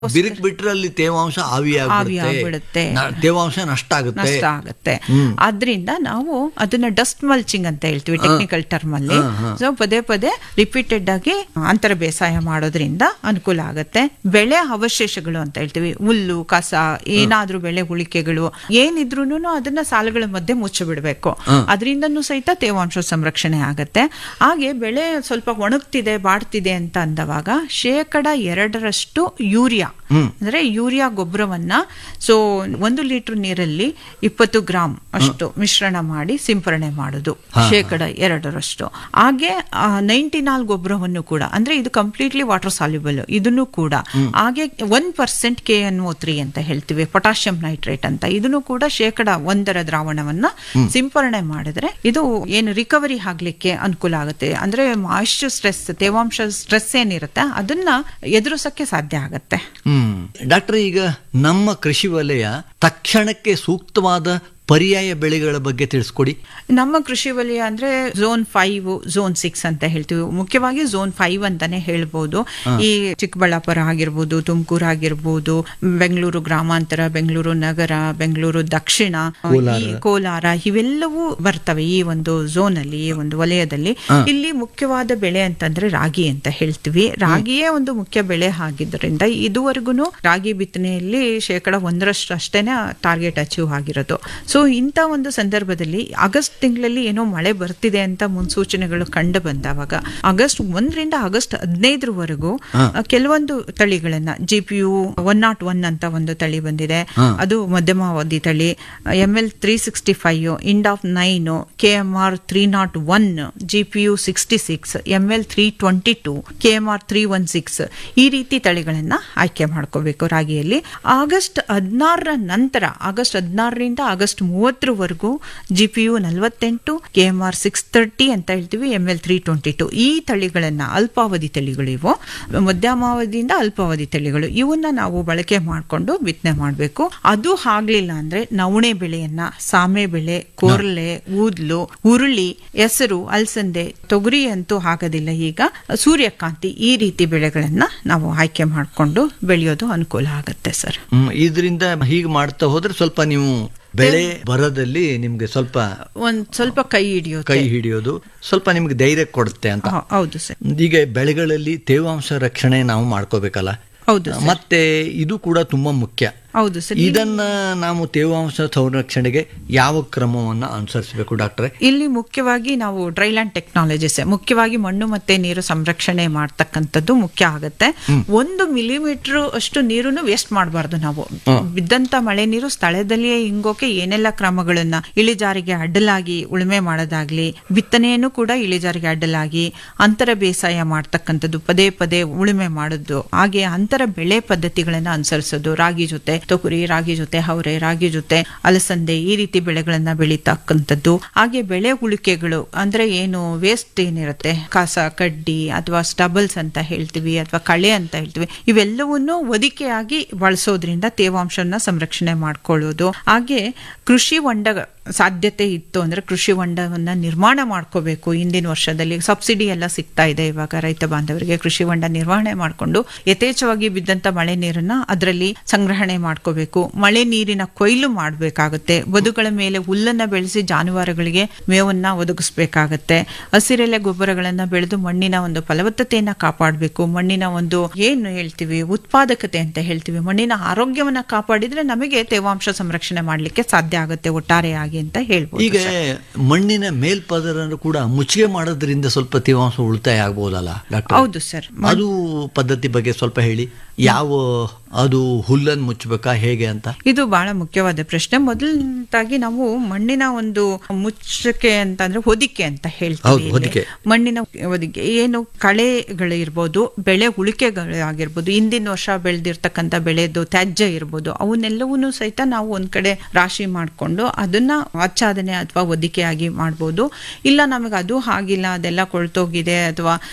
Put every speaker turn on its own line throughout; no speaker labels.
ಬಿರುಕು ಬಿಟ್ರೆ ಅಲ್ಲಿ ತೇವಾಂಶ ಆವಿ
ಆವಿ ಆಗ್ಬಿಡುತ್ತೆ.
ತೇವಾಂಶ ನಷ್ಟ ಆಗುತ್ತೆ
ನಷ್ಟ ಆಗುತ್ತೆ ಆದ್ರಿಂದ ನಾವು ಅದನ್ನ ಡಸ್ಟ್ ಮಲ್ಚಿಂಗ್ ಅಂತ ಹೇಳ್ತೀವಿ ಟೆಕ್ನಿಕಲ್ ಟರ್ಮ್ ಅಲ್ಲಿ ಸೊ ಪದೇ ಪದೇ ರಿಪೀಟೆಡ್ ಆಗಿ ಅಂತರ ಬೇಸಾಯ ಮಾಡೋದ್ರಿಂದ ಅನುಕೂಲ ಆಗುತ್ತೆ ಬೆಳೆ ಅವಶೇಷಗಳು ಅಂತ ಹೇಳ್ತೀವಿ ಹುಲ್ಲು ಕಸ ಏನಾದ್ರೂ ಬೆಳೆ ಉಳಿಕೆಗಳು ಏನಿದ್ರು ಅದನ್ನ ಸಾಲುಗಳ ಮಧ್ಯೆ ಮುಚ್ಚಿ ಬಿಡಬೇಕು ಅದರಿಂದನೂ ಸಹಿತ ತೇವಾಂಶ ಸಂರಕ್ಷಣೆ ಆಗತ್ತೆ ಹಾಗೆ ಬೆಳೆ ಸ್ವಲ್ಪ ಒಣಗ್ತಿದೆ ಬಾಡ್ತಿದೆ ಅಂತ ಅಂದವಾಗ ಶೇಕಡ ಎರಡರಷ್ಟು ಯೂರಿಯಾ ಅಂದ್ರೆ ಯೂರಿಯಾ ಗೊಬ್ಬರವನ್ನ ಸೊ ಒಂದು ಲೀಟರ್ ನೀರಲ್ಲಿ ಇಪ್ಪತ್ತು ಗ್ರಾಮ್ ಅಷ್ಟು ಮಿಶ್ರಣ ಮಾಡಿ ಸಿಂಪರಣೆ ಮಾಡೋದು ಶೇಕಡ ಎರಡರಷ್ಟು ಹಾಗೆ ನೈಂಟಿನಾಲ್ ಗೊಬ್ಬರವನ್ನು ಕೂಡ ಅಂದ್ರೆ ಇದು ಕಂಪ್ಲೀಟ್ಲಿ ವಾಟರ್ ಸಾಲ್ಯುಬಲ್ ಇದನ್ನು ಕೂಡ ಹಾಗೆ one percent K N O three ಅಂತ ಹೇಳ್ತೀವಿ ಪೊಟ್ಯಾಷಿಯಂ ನೈಟ್ರೇಟ್ ಅಂತ ಇದನ್ನು ಕೂಡ ಶೇಕಡ ಒಂದರ ದ್ರಾವಣವನ್ನ ಸಿಂಪರಣೆ ಮಾಡಿದ್ರೆ ಇದು ಏನು ರಿಕವರಿ ಆಗ್ಲಿಕ್ಕೆ ಅನುಕೂಲ ಆಗುತ್ತೆ ಅಂದ್ರೆ ಮಾಯಿಶ್ಚರ್ ಸ್ಟ್ರೆಸ್ ತೇವಾಂಶ ಸ್ಟ್ರೆಸ್ ಏನಿರುತ್ತೆ ಅದನ್ನ ಎದುರಿಸಕ್ಕೆ ಸಾಧ್ಯ ಆಗತ್ತೆ
ಹ್ಮ್ ಡಾಕ್ಟರ್ ಈಗ ನಮ್ಮ ಕೃಷಿ ವಲಯ ತಕ್ಷಣಕ್ಕೆ ಸೂಕ್ತವಾದ ಪರ್ಯಾಯ ಬೆಳೆಗಳ ಬಗ್ಗೆ ತಿಳಿಸ್ಕೊಡಿ
ನಮ್ಮ ಕೃಷಿ ವಲಯ ಅಂದ್ರೆ ಝೋನ್ ಫೈವ್ ಝೋನ್ ಸಿಕ್ಸ್ ಅಂತ ಹೇಳ್ತೀವಿ ಮುಖ್ಯವಾಗಿ ಝೋನ್ ಫೈವ್ ಅಂತಾನೆ ಹೇಳ್ಬೋದು ಈ ಚಿಕ್ಕಬಳ್ಳಾಪುರ ಆಗಿರ್ಬೋದು ತುಮಕೂರು ಆಗಿರ್ಬೋದು ಬೆಂಗಳೂರು ಗ್ರಾಮಾಂತರ ಬೆಂಗಳೂರು ನಗರ ಬೆಂಗಳೂರು ದಕ್ಷಿಣ ಈ ಕೋಲಾರ ಇವೆಲ್ಲವೂ ಬರ್ತವೆ ಈ ಒಂದು ಝೋನ್ ಅಲ್ಲಿ ಈ ಒಂದು ವಲಯದಲ್ಲಿ ಇಲ್ಲಿ ಮುಖ್ಯವಾದ ಬೆಳೆ ಅಂತಂದ್ರೆ ರಾಗಿ ಅಂತ ಹೇಳ್ತೀವಿ ರಾಗಿಯೇ ಒಂದು ಮುಖ್ಯ ಬೆಳೆ ಆಗಿದ್ದರಿಂದ ಇದುವರೆಗೂ ರಾಗಿ ಬಿತ್ತನೆಯಲ್ಲಿ ಶೇಕಡ ಒಂದರಷ್ಟು ಅಷ್ಟೇನೆ ಟಾರ್ಗೆಟ್ ಅಚೀವ್ ಆಗಿರೋದು ಸೊ ಇಂಥ ಒಂದು ಸಂದರ್ಭದಲ್ಲಿ ಆಗಸ್ಟ್ ತಿಂಗಳಲ್ಲಿ ಏನೋ ಮಳೆ ಬರ್ತಿದೆ ಅಂತ ಮುನ್ಸೂಚನೆಗಳು ಕಂಡು ಬಂದವಾಗ ಆಗಸ್ಟ್ ಒಂದರಿಂದ ಆಗಸ್ಟ್ ಹದಿನೈದರವರೆಗೂ ಕೆಲವೊಂದು ತಳಿಗಳನ್ನ G P U one naught one ಅಂತ ಒಂದು ತಳಿ ಬಂದಿದೆ ಅದು ಮಧ್ಯಮಾವಧಿ ತಳಿ M L three sixty five and of nine K M R three naught one G P U sixty six M L three twenty two K M R three one six ಈ ರೀತಿ ತಳಿಗಳನ್ನ ಆಯ್ಕೆ ಮಾಡ್ಕೋಬೇಕು ರಾಗಿಯಲ್ಲಿ ಆಗಸ್ಟ್ ಹದಿನಾರರ ನಂತರ August ಹದಿನಾರರಿಂದ August ಮೂವತ್ತರವರೆಗೂ ಜಿ ಪಿ ಯು ನಲವತ್ತೆಂಟು K M R six thirty ಅಂತ ಹೇಳ್ತೀವಿ M L three twenty two ಈ ತಳಿಗಳನ್ನ ಅಲ್ಪಾವಧಿ ತಳಿಗಳು ಇವು ಮಧ್ಯಮಾವಧಿಯಿಂದ ಅಲ್ಪಾವಧಿ ತಳಿಗಳು ಇವನ್ನ ನಾವು ಬಳಕೆ ಮಾಡಿಕೊಂಡು ಬಿತ್ತನೆ ಮಾಡಬೇಕು ಅದು ಆಗ್ಲಿಲ್ಲ ಅಂದ್ರೆ ನವಣೆ ಬೆಳೆಯನ್ನ ಸಾಮೆ ಬೆಳೆ ಕೋರ್ಲೆ ಊದ್ಲು ಉರುಳಿ ಹೆಸರು ಅಲಸಂದೆ ತೊಗರಿ ಅಂತೂ ಆಗೋದಿಲ್ಲ ಈಗ ಸೂರ್ಯಕಾಂತಿ ಈ ರೀತಿ ಬೆಳೆಗಳನ್ನ ನಾವು ಆಯ್ಕೆ ಮಾಡಿಕೊಂಡು ಬೆಳೆಯೋದು ಅನುಕೂಲ ಆಗುತ್ತೆ ಸರ್
ಹ್ಮ್ ಇದರಿಂದ ಹೀಗೆ ಮಾಡ್ತಾ ಹೋದ್ರೆ ಸ್ವಲ್ಪ ನೀವು ಬೆಳೆ ಬರೋದಲ್ಲಿ ನಿಮ್ಗೆ ಸ್ವಲ್ಪ
ಒಂದ್ ಸ್ವಲ್ಪ ಕೈ ಹಿಡಿಯೋದು
ಕೈ ಹಿಡಿಯೋದು ಸ್ವಲ್ಪ ನಿಮ್ಗೆ ಧೈರ್ಯ ಕೊಡುತ್ತೆ ಅಂತ
ಹ- ಹೌದು ಸರ್
ಈಗ ಬೆಳೆಗಳಲ್ಲಿ ತೇವಾಂಶ ರಕ್ಷಣೆ ನಾವು ಮಾಡ್ಕೋಬೇಕಲ್ಲ
ಹೌದು
ಮತ್ತೆ ಇದು ಕೂಡ ತುಂಬಾ ಮುಖ್ಯ
ಹೌದು ಸರ್
ಇದನ್ನ ನಾವು ತೇವಾಂಶ ಸಂರಕ್ಷಣೆಗೆ ಯಾವ ಕ್ರಮವನ್ನ ಅನುಸರಿಸಬೇಕು ಡಾಕ್ಟ್ರೆ
ಇಲ್ಲಿ ಮುಖ್ಯವಾಗಿ ನಾವು ಡ್ರೈಲ್ಯಾಂಡ್ ಟೆಕ್ನಾಲಜೀಸ್ ಮುಖ್ಯವಾಗಿ ಮಣ್ಣು ಮತ್ತೆ ನೀರು ಸಂರಕ್ಷಣೆ ಮಾಡ್ತಕ್ಕಂಥದ್ದು ಮುಖ್ಯ ಆಗುತ್ತೆ ಒಂದು ಮಿಲಿಮೀಟರ್ ಅಷ್ಟು ನೀರನ್ನು ವೇಸ್ಟ್ ಮಾಡಬಾರ್ದು ನಾವು ಬಿದ್ದಂತ ಮಳೆ ನೀರು ಸ್ಥಳದಲ್ಲಿಯೇ ಹಿಂಗೋಕೆ ಏನೆಲ್ಲ ಕ್ರಮಗಳನ್ನ ಇಳಿಜಾರಿಗೆ ಅಡ್ಡಲಾಗಿ ಉಳುಮೆ ಮಾಡೋದಾಗ್ಲಿ ಬಿತ್ತನೆಯನ್ನು ಕೂಡ ಇಳಿಜಾರಿಗೆ ಅಡ್ಡಲಾಗಿ ಅಂತರ ಬೇಸಾಯ ಮಾಡ್ತಕ್ಕಂಥದ್ದು ಪದೇ ಪದೇ ಉಳುಮೆ ಮಾಡೋದು ಹಾಗೆ ಅಂತರ ಬೆಳೆ ಪದ್ಧತಿಗಳನ್ನ ಅನುಸರಿಸೋದು ರಾಗಿ ಜೊತೆ ತೊಗರಿ ರಾಗಿ ಜೊತೆ ಹವರೆ ರಾಗಿ ಜೊತೆ ಅಲಸಂದೆ ಈ ರೀತಿ ಬೆಳೆಗಳನ್ನ ಬೆಳೀತಕ್ಕಂಥದ್ದು ಹಾಗೆ ಬೆಳೆ ಉಳಿಕೆಗಳು ಅಂದ್ರೆ ಏನು ವೇಸ್ಟ್ ಏನಿರುತ್ತೆ ಕಸ ಕಡ್ಡಿ ಅಥವಾ ಸ್ಟಬಲ್ಸ್ ಅಂತ ಹೇಳ್ತೀವಿ ಅಥವಾ ಕಳೆ ಅಂತ ಹೇಳ್ತೀವಿ ಇವೆಲ್ಲವನ್ನು ಒದಿಕೆಯಾಗಿ ಬಳಸೋದ್ರಿಂದ ತೇವಾಂಶನ ಸಂರಕ್ಷಣೆ ಮಾಡ್ಕೊಳ್ಳೋದು ಹಾಗೆ ಕೃಷಿ ಹೊಂಡ ಸಾಧ್ಯತೆ ಇತ್ತು ಅಂದ್ರೆ ಕೃಷಿ ಹೊಂಡವನ್ನ ನಿರ್ಮಾಣ ಮಾಡ್ಕೋಬೇಕು ಇಂದಿನ ವರ್ಷದಲ್ಲಿ ಸಬ್ಸಿಡಿ ಎಲ್ಲ ಸಿಗ್ತಾ ಇದೆ ಇವಾಗ ರೈತ ಬಾಂಧವರಿಗೆ ಕೃಷಿ ಹೊಂಡ ನಿರ್ವಹಣೆ ಮಾಡಿಕೊಂಡು ಯಥೇಚ್ಛವಾಗಿ ಬಿದ್ದಂತ ಮಳೆ ನೀರನ್ನ ಅದರಲ್ಲಿ ಸಂಗ್ರಹಣೆ ಮಾಡ್ಕೋಬೇಕು ಮಳೆ ನೀರಿನ ಕೊಯ್ಲು ಮಾಡಬೇಕಾಗುತ್ತೆ ಬದುಗಳ ಮೇಲೆ ಹುಲ್ಲನ್ನ ಬೆಳೆಸಿ ಜಾನುವಾರುಗಳಿಗೆ ಮೇವನ್ನ ಒದಗಿಸ್ಬೇಕಾಗತ್ತೆ ಹಸಿರೆಲೆ ಗೊಬ್ಬರಗಳನ್ನ ಬೆಳೆದು ಮಣ್ಣಿನ ಒಂದು ಫಲವತ್ತತೆಯನ್ನ ಕಾಪಾಡಬೇಕು ಮಣ್ಣಿನ ಒಂದು ಏನು ಹೇಳ್ತೀವಿ ಉತ್ಪಾದಕತೆ ಅಂತ ಹೇಳ್ತೀವಿ ಮಣ್ಣಿನ ಆರೋಗ್ಯವನ್ನ ಕಾಪಾಡಿದ್ರೆ ನಮಗೆ ತೇವಾಂಶ ಸಂರಕ್ಷಣೆ ಮಾಡ್ಲಿಕ್ಕೆ ಸಾಧ್ಯ ಆಗುತ್ತೆ ಒಟ್ಟಾರೆಯಾಗಿ ಅಂತ ಹೇಳ್ಬೋದು
ಈಗ ಮಣ್ಣಿನ ಮೇಲ್ಪದರ ಕೂಡ ಮುಚ್ಚಿಗೆ ಮಾಡೋದ್ರಿಂದ ಸ್ವಲ್ಪ ತೇವಾಂಶ ಉಳಿತಾಯ ಆಗ್ಬೋದಲ್ಲ ಡಾಕ್ಟರ್
ಹೌದು ಸರ್
ಅದು ಪದ್ಧತಿ ಬಗ್ಗೆ ಸ್ವಲ್ಪ ಹೇಳಿ ಯಾವ ಅದು ಹುಲ್ಲನ್ನು ಮುಚ್ಚಬೇಕಾ ಹೇಗೆ ಅಂತ
ಇದು ಬಹಳ ಮುಖ್ಯವಾದ ಪ್ರಶ್ನೆ ಮೊದಲನೇದಾಗಿ ನಾವು ಮಣ್ಣಿನ ಒಂದು ಮುಚ್ಚಕೆ ಅಂತಂದ್ರೆ ಹೊದಿಕೆ ಅಂತ ಹೇಳ್ತೀವಿ
ಹೌದು,
ಇಲ್ಲಿ.
ಹೊದಿಕೆ.
ಮಣ್ಣಿನ ಹೊದಿಕೆ ಏನು ಕಳೆಗಳು ಇರ್ಬೋದು ಬೆಳೆ ಉಳಿಕೆಗಳು ಆಗಿರ್ಬೋದು ಹಿಂದಿನ ವರ್ಷ ಬೆಳೆದಿರ್ತಕ್ಕಂಥ ಬೆಳೆದು ತ್ಯಾಜ್ಯ ಇರ್ಬೋದು ಅವನ್ನೆಲ್ಲವನ್ನೂ ಸಹಿತ ನಾವು ಒಂದ್ ಕಡೆ ರಾಶಿ ಮಾಡಿಕೊಂಡು ಅದನ್ನ ಆಚ್ಛಾದನೆ ಅಥವಾ ಹೊದಿಕೆಯಾಗಿ ಮಾಡ್ಬೋದು ಇಲ್ಲ ನಮಗೆ ಅದು ಆಗಿಲ್ಲ ಅದೆಲ್ಲ ಕೊಳ್ತೋಗಿದೆ ಅಥವಾ ಸಿಕ್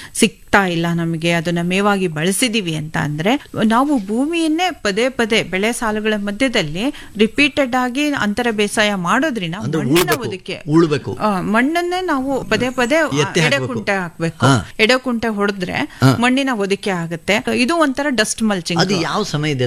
ಸಿಗ್ತಾ ಇಲ್ಲ ನಮಗೆ ಅದನ್ನ ಮೇವಾಗಿ ಬಳಸಿದೀವಿ ಅಂತ ಅಂದ್ರೆ ನಾವು ಭೂಮಿಯನ್ನೇ ಪದೇ ಪದೇ ಬೆಳೆ ಸಾಲುಗಳ ಮಧ್ಯದಲ್ಲಿ ರಿಪೀಟೆಡ್ ಆಗಿ ಅಂತರ ಬೇಸಾಯ ಮಾಡೋದ್ರಿಂದ
ಅಂದ್ರೆ
ಮಣ್ಣಿನ
ಉಳ್ಬೇಕು,
ಒದಕೆ
ಉಳ್ಬೇಕು.
ಆ, ಮಣ್ಣನ್ನೇ ನಾವು ಪದೇ ಪದೇ
ಎತ್ತಿ ಹಾಕ್ಬೇಕು.
ಎಡೆಕುಂಟೆ ಹಾಕ್ಬೇಕು
ಹಾ.
ಎಡೆಕುಂಟೆ ಹೊಡೆದ್ರೆ ಮಣ್ಣಿನ ಒದಕೆ ಆಗುತ್ತೆ ಇದು ಒಂಥರ ಡಸ್ಟ್ ಮಲ್ಚಿಂಗ್
ಅದು ಯಾವ ಸಮಯದಲ್ಲಿ